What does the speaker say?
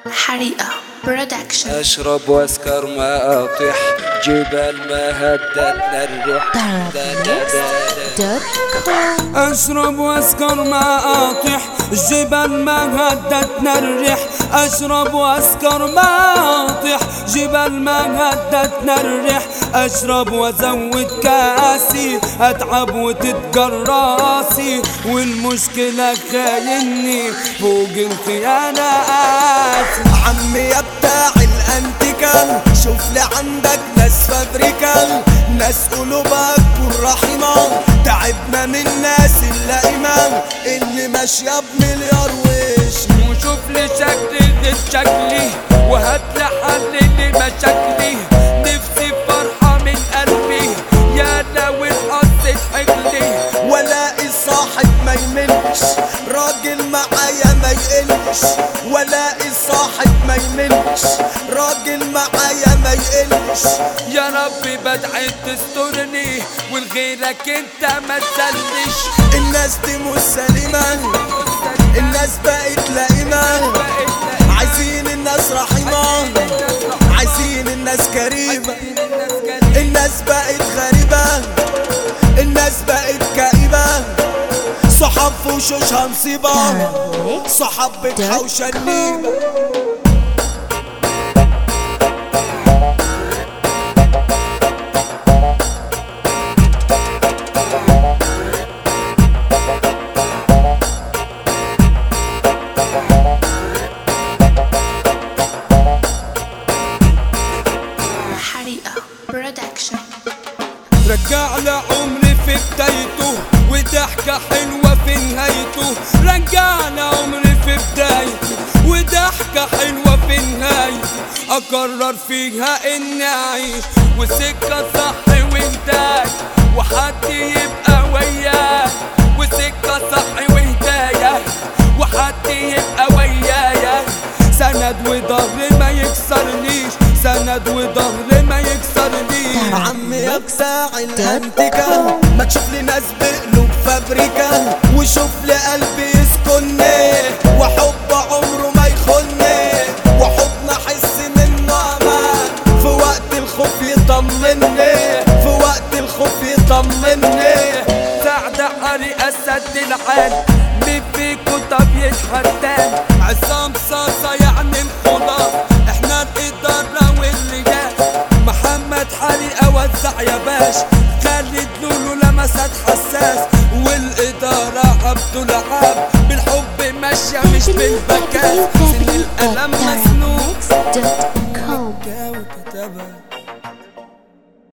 حريقة برودكشن اشرب واسكر ما اطيح جبال ما هدتنا الريح دا دا دا دا. اشرب واسكر ما اطيح جبال ما هدتنا الريح اشرب واسكر ما اطيح جبال ما هدتنا الريح اشرب وازود كاسي اتعب وتتجر راسي والمشكلة خايني فوق الخيانات عمي يا بتاع الانتيكال شوف لي عندك ناس فابريكال ناس قلوبها تكون رحيمة تعبنا من الناس اللئيمة اللي ماشية بمليار وش وشوف لي شكلي غير شكلي وهات لي حل لمشاكلي نفسي فرحة من قلبي يا لو الحظ حجلي ولاقي صاحب ما يملش راجل معايا ما يقلش ولاقي صاحب ما يملش راجل معايا ما يقلش يا ربي بدعي تسترني ولغيرك انت ما تسلش الناس دي مش سليمة الناس بقت لئيمة عايزين الناس رحيمة عايزين الناس كريمة الناس بقت غريبة الناس بقت كئيبة صحاب في وشوشها مصيبة صحاب بتحوش النيبة حريقة برودكشن رجع لعمري في بدايته وضحكة حلوة في نهايته رجع لعمري في بدايته وضحكة حلوة في نهايته أقرر فيها إني أعيش وسكة صح وهداية وحد يبقى وياي وسكة صح وهداية وحد يبقى وياي سند وظهر ما يكسرنيش سند وظهر ما يكسرنيش عمي يا بتاع الانتيكا ما تشوف لي ناس بقلوب فابريكا وشوف لي قلبي يسكنني وحب عمره ما يخني وحضن احس منه امان في وقت الخوف يطمني في وقت الخوف يطمني سعد علي اسد العال مين فيكو طب يتحداني عصام صاصة يعني الخلاص احنا الادارة والرجال محمد حريقة وزع يا باش خالد لولو لمسات حساس والادارة عبد العاب بالحب ماشية مش بالبكاس سن القلم مسنون www.mixed.com وكتبها